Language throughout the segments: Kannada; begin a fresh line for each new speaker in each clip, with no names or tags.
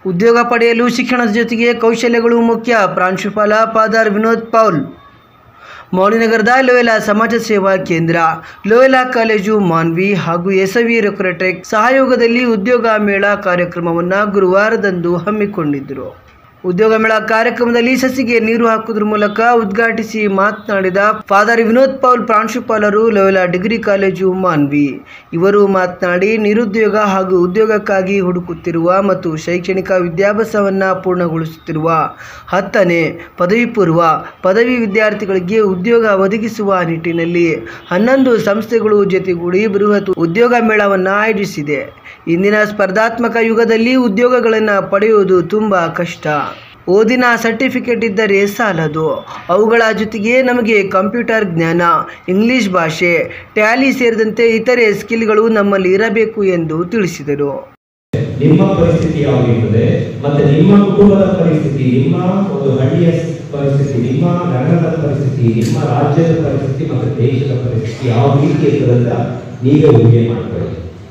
ಉದ್ಯೋಗ ಪಡೆಯಲು ಶಿಕ್ಷಣದ ಜೊತೆಗೆ ಕೌಶಲ್ಯಗಳು ಮುಖ್ಯ ಪ್ರಾಂಶುಪಾಲ ಫಾದರ್ ವಿನೋದ್ ಪೌಲ್ ಮೌಳಿನಗರದ ಲೋಯಲಾ ಸಮಾಜ ಸೇವಾ ಕೇಂದ್ರ ಲೋಯಲಾ ಕಾಲೇಜು ಮಾನ್ವಿ ಹಾಗೂ ಎಸವಿ ರೆಕ್ರೆಟೆಕ್ ಸಹಯೋಗದಲ್ಲಿ ಉದ್ಯೋಗ ಮೇಳ ಕಾರ್ಯಕ್ರಮವನ್ನು ಗುರುವಾರದಂದು ಹಮ್ಮಿಕೊಂಡಿದ್ದರು ಉದ್ಯೋಗ ಮೇಳ ಕಾರ್ಯಕ್ರಮದಲ್ಲಿ ಸಸಿಗೆ ನೀರು ಹಾಕುವುದರ ಮೂಲಕ ಉದ್ಘಾಟಿಸಿ ಮಾತನಾಡಿದ ಫಾದರ್ ವಿನೋದ್ ಪೌಲ್ ಪ್ರಾಂಶುಪಾಲರು ಲೋಯಲಾ ಡಿಗ್ರಿ ಕಾಲೇಜು ಮಾನ್ವಿ ಇವರು ಮಾತನಾಡಿ ನಿರುದ್ಯೋಗ ಹಾಗೂ ಉದ್ಯೋಗಕ್ಕಾಗಿ ಹುಡುಕುತ್ತಿರುವ ಮತ್ತು ಶೈಕ್ಷಣಿಕ ವಿದ್ಯಾಭ್ಯಾಸವನ್ನು ಪೂರ್ಣಗೊಳಿಸುತ್ತಿರುವ ಹತ್ತನೇ ಪದವಿ ಪೂರ್ವ ಪದವಿ ವಿದ್ಯಾರ್ಥಿಗಳಿಗೆ ಉದ್ಯೋಗ ಒದಗಿಸುವ ನಿಟ್ಟಿನಲ್ಲಿ ಹನ್ನೊಂದು ಸಂಸ್ಥೆಗಳು ಜೊತೆಗೂಡಿ ಬೃಹತ್ ಉದ್ಯೋಗ ಮೇಳವನ್ನು ಆಯೋಜಿಸಿದೆ ಇಂದಿನ ಸ್ಪರ್ಧಾತ್ಮಕ ಯುಗದಲ್ಲಿ ಉದ್ಯೋಗಗಳನ್ನು ಪಡೆಯುವುದು ತುಂಬ ಕಷ್ಟ ಓದಿನ ಸರ್ಟಿಫಿಕೇಟ್ ಇದ್ದರೆ ಸಾಲದು ಅವುಗಳ ಜೊತೆಗೆ ನಮಗೆ ಕಂಪ್ಯೂಟರ್ ಜ್ಞಾನ ಇಂಗ್ಲಿಷ್ ಭಾಷೆ ಟ್ಯಾಲಿ ಸೇರಿದಂತೆ ಇತರೆ ಸ್ಕಿಲ್ಗಳು ನಮ್ಮಲ್ಲಿ ಇರಬೇಕು ಎಂದು ತಿಳಿಸಿದರು
ನಿಮ್ಮ ಪರಿಸ್ಥಿತಿ ಯಾವಾಗಿರ್ತದೆ ಮತ್ತೆ ನಿಮ್ಮ ಕುಟುಂಬದ ಪರಿಸ್ಥಿತಿ ನಿಮ್ಮ ಒಂದು ಹಳ್ಳಿಯ ಪರಿಸ್ಥಿತಿ ನಿಮ್ಮ ನಗರದ ಪರಿಸ್ಥಿತಿ ನಿಮ್ಮ ರಾಜ್ಯದ ಪರಿಸ್ಥಿತಿ ಮತ್ತು ದೇಶದ ಪರಿಸ್ಥಿತಿ ಯಾವ ರೀತಿ ಇರ್ತದೆ ಅಂತ ನೀವೇ ಊಹೆ ಮಾಡ್ಕೊಳ್ಳಿ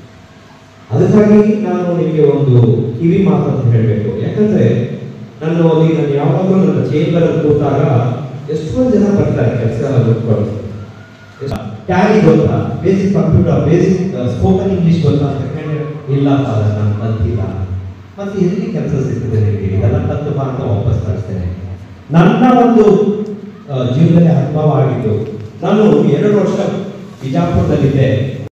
ಅದಕ್ಕಾಗಿ ನಾನು ನಿಮಗೆ ಒಂದು ಕಿವಿ ಮಾತು ಅಂತ ಹೇಳಬೇಕು ಯಾಕಂದ್ರೆ ನನ್ನ ಒಂದು ಈಗ ನಾನು ಯಾವಾಗಲೂ ನನ್ನ ಚೇಂಬರ್ ಅಲ್ಲಿ ಕೂತಾಗ ಎಷ್ಟೊಂದು ಜನ ಬರ್ತಾರೆ ಕೆಲಸ ಹುಡ್ಕೊಂಡು ಟ್ಯಾಲಿ ಗೊತ್ತಾ basic computer basic spoken English ಗೊತ್ತಾ ಅಂತ ಕೇಳಿದ್ರೆ ಇಲ್ಲ ಫಾದರ್ ನಾನು ಕಲ್ತಿಲ್ಲ ಮತ್ತೆ ಎಲ್ಲಿ ಕೆಲಸ ಸಿಗ್ತದೆ ನಿಮಗೆ ಇದೆಲ್ಲ ಕಲ್ತು ಬಾ ಅಂತ ವಾಪಸ್ ಕಳಿಸ್ತೇನೆ ನನ್ನ ಒಂದು ಆ, ಜೀವನದಲ್ಲಿ ಅನುಭವ ಆಗಿದ್ದು ನಾನು ಎರಡು ವರ್ಷ ಬಿಜಾಪುರದಲ್ಲಿದ್ದೆ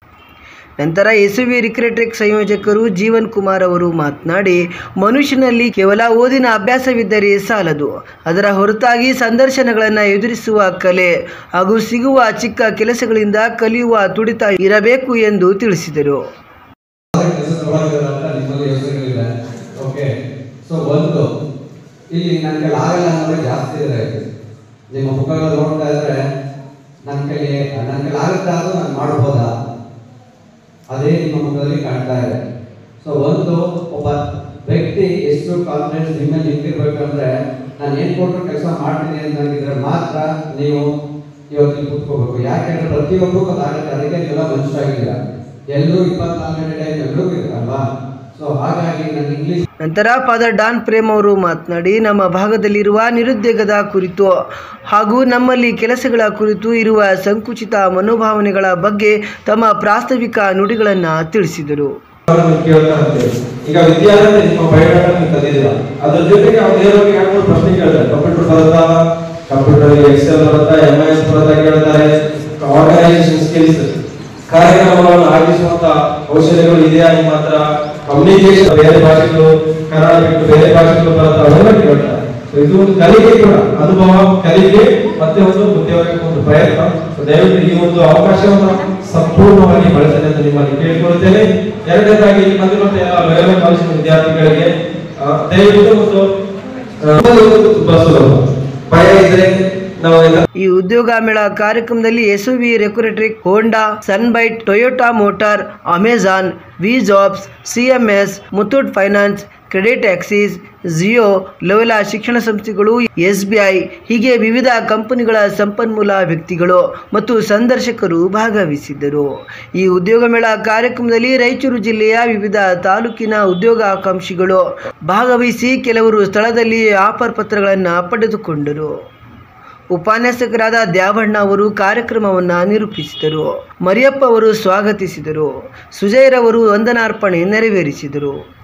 ನಂತರ ಎಸ್ವಿ ರಿಕ್ರೆಟೆಕ್ ಸಂಯೋಜಕರು ಜೀವನ್ ಕುಮಾರ್ ಅವರು ಮಾತನಾಡಿ ಮನುಷ್ಯನಲ್ಲಿ ಕೇವಲ ಓದಿನ ಅಭ್ಯಾಸವಿದ್ದರೆ ಸಾಲದು ಅದರ ಹೊರತಾಗಿ ಸಂದರ್ಶನಗಳನ್ನು ಎದುರಿಸುವ ಕಲೆ ಹಾಗೂ ಸಿಗುವ ಚಿಕ್ಕ ಕೆಲಸಗಳಿಂದ ಕಲಿಯುವ ತುಡಿತ ಇರಬೇಕು ಎಂದು ತಿಳಿಸಿದರು
ಕೆಲಸ ತೊಗೊಳೋದಿಲ್ಲ ಅಂತ ನಿಮ್ಮಲ್ಲಿ ಯೋಚನೆಗಳಿದೆ ಓಕೆ ಸೊ ಒಂದು ಇಲ್ಲಿ ನನ್ನ ಕೈಲಿ ಆಗಲ್ಲ ಅನ್ನೋದೇ ಜಾಸ್ತಿ ಇದೆ ನಿಮ್ಮ ಮುಖಗಳು ನೋಡ್ತಾ ಇದ್ರೆ ನನ್ನ ಕೈಲಿ ನನ್ನ ಕೈಲಿ ಆಗುತ್ತಾ ಅದು ನಾನು ಮಾಡ್ಬೋದಾ ಅದೇ ನಿಮ್ಮ ಮುಖದಲ್ಲಿ ಕಾಣ್ತಾ ಇದೆ ಸೊ ಒಂದು ಒಬ್ಬ ವ್ಯಕ್ತಿ ಎಷ್ಟು ಕಾನ್ಫಿಡೆನ್ಸ್ ನಿಮ್ಮಲ್ಲಿ ನಿಂತಿರ್ಬೇಕಂದ್ರೆ ನಾನು ಏನ್ ಕೊಟ್ಟರು ಕೆಲಸ ಮಾಡ್ತೀನಿ ಅಂತ ಅಂದಿದ್ರೆ ಮಾತ್ರ ನೀವು ಇವತ್ತು ಇಲ್ಲಿ ಕೂತ್ಕೋಬೇಕು ಯಾಕೆಂದ್ರೆ ಪ್ರತಿಯೊಬ್ಬರಿಗೂ ಅದು ಆಗುತ್ತೆ ಅದಕ್ಕೆ ನೀವೆಲ್ಲ ಮನುಷ್ಯರಾಗಿದ್ದೀರಾ ಎಲ್ಲರೂ ಇಪ್ಪತ್ನಾಲ್ಕು ಗಂಟೆ ಟೈಮ್ ಎಲ್ಲರಿಗೂ ಇರುತ್ತಲ್ವಾ ಸೊ ಹಾಗಾಗಿ ನನ್ನ ಇಂಗ್ಲಿಷ್
ನಂತರ ಫಾದರ್ ಡಾನ್ ಪ್ರೇಮ್ ಅವರು ಮಾತನಾಡಿ ನಮ್ಮ ಭಾಗದಲ್ಲಿರುವ ನಿರುದ್ಯೋಗದ ಕುರಿತು ಹಾಗೂ ನಮ್ಮಲ್ಲಿ ಕೆಲಸಗಳ ಕುರಿತು ಇರುವ ಸಂಕುಚಿತ ಮನೋಭಾವನೆಗಳ ಬಗ್ಗೆ ತಮ್ಮ ಪ್ರಾಸ್ತಾವಿಕ ನುಡಿಗಳನ್ನು ತಿಳಿಸಿದರು
ನೀವು ಕೇಳ್ತಾ ಇರ್ತೀವಿ. ಈಗ ವಿದ್ಯಾರ್ಥಿ ನಿಮ್ಮ ಬಯೋಡಾಟ ನೀವು ತಂದಿದ್ದೀರಾ ಅದ್ರ ಜೊತೆಗೆ ಅವ್ರು ನೇರವಾಗಿ ಎರಡು ಮೂರು ಪ್ರಶ್ನೆ ಕೇಳ್ತಾರೆ ಕಂಪ್ಯೂಟರ್ ಬರುತ್ತಾ ಕಂಪ್ಯೂಟರ್ ಎಕ್ಸೆಲ್ ಬರುತ್ತಾ ಎಂ ಎಸ್ ಬರುತ್ತಾ ಕೇಳ್ತಾರೆ ಆರ್ಗನೈಸೇಷನ್ ಸ್ಕಿಲ್ಸ್ ಕಾರ್ಯಕ್ರಮಗಳನ್ನು ಆಯೋಜಿಸುವಂತ ಕೌಶಲ್ಯಗಳು ಇದೆಯಾ ನಿಮ್ಮ ಹತ್ರ ಕಮ್ಯುನಿಕೇಶನ್ ಬೇರೆ ಭಾಷೆಗಳು ಕನ್ನಡ ಬಿಟ್ಟು ಬೇರೆ ಭಾಷೆಗಳು ಬರುತ್ತಾ ಅವೆಲ್ಲ ಕೇಳ್ತಾರೆ So ಇದು ಒಂದು ಕಲಿಕೆ ಕೂಡ ಅನುಭವ ಕಲಿಕೆ ಮತ್ತೆ ಒಂದು ಉದ್ಯೋಗಕ್ಕೆ ಒಂದು ಪ್ರಯತ್ನ So ದಯವಿಟ್ಟು ಈ ಒಂದು ಅವಕಾಶವನ್ನು ಸಂಪೂರ್ಣವಾಗಿ ಬಳಸಲಿ ಅಂತ ನಿಮ್ಮಲ್ಲಿ ಕೇಳಿಕೊಳ್ಳುತ್ತೇನೆ ಎರಡನೇದಾಗಿ ಇಲ್ಲಿ ಬಂದಿರುವಂತ ಎಲ್ಲ ಲೋಯಲ್ ಕಾಲೇಜಿನ ವಿದ್ಯಾರ್ಥಿಗಳಿಗೆ ಆ, ದಯವಿಟ್ಟು ಒಂದು ಆ, ಓದೋದು ತುಂಬಾ ಸುಲಭ ಭಯ ಇದ್ರೆ ನಾವು ಎಲ್ಲ
ಈ ಉದ್ಯೋಗ ಮೇಳ ಕಾರ್ಯಕ್ರಮದಲ್ಲಿ ಎಸ್ಯುವಿ ರೆಕ್ಯುರೇಟರಿಕ್ ಹೋಂಡಾ ಸನ್ಬೈಟ್ ಟೊಯೋಟಾ ಮೋಟಾರ್ ಅಮೆಜಾನ್ ವಿ jobs CMS Muthoot finance credit Axis Jio Loyola ಶಿಕ್ಷಣ ಸಂಸ್ಥೆಗಳು ಎಸ್ಬಿಐ ಹೀಗೆ ವಿವಿಧ ಕಂಪನಿಗಳ ಸಂಪನ್ಮೂಲ ವ್ಯಕ್ತಿಗಳು ಮತ್ತು ಸಂದರ್ಶಕರು ಭಾಗವಹಿಸಿದ್ದರು ಈ ಉದ್ಯೋಗ ಮೇಳ ಕಾರ್ಯಕ್ರಮದಲ್ಲಿ ರಾಯಚೂರು ಜಿಲ್ಲೆಯ ವಿವಿಧ ತಾಲೂಕಿನ ಉದ್ಯೋಗ ಆಕಾಂಕ್ಷಿಗಳು ಭಾಗವಹಿಸಿ ಕೆಲವರು ಸ್ಥಳದಲ್ಲಿ ಆಫರ್ ಪತ್ರಗಳನ್ನು ಪಡೆದುಕೊಂಡರು ಉಪನ್ಯಾಸಕರಾದ ದ್ಯಾವಣ್ಣ ಅವರು ಕಾರ್ಯಕ್ರಮವನ್ನು ನಿರೂಪಿಸಿದರು ಮರಿಯಪ್ಪ ಅವರು ಸ್ವಾಗತಿಸಿದರು ಸುಜಯರವರು ವಂದನಾರ್ಪಣೆ ನೆರವೇರಿಸಿದರು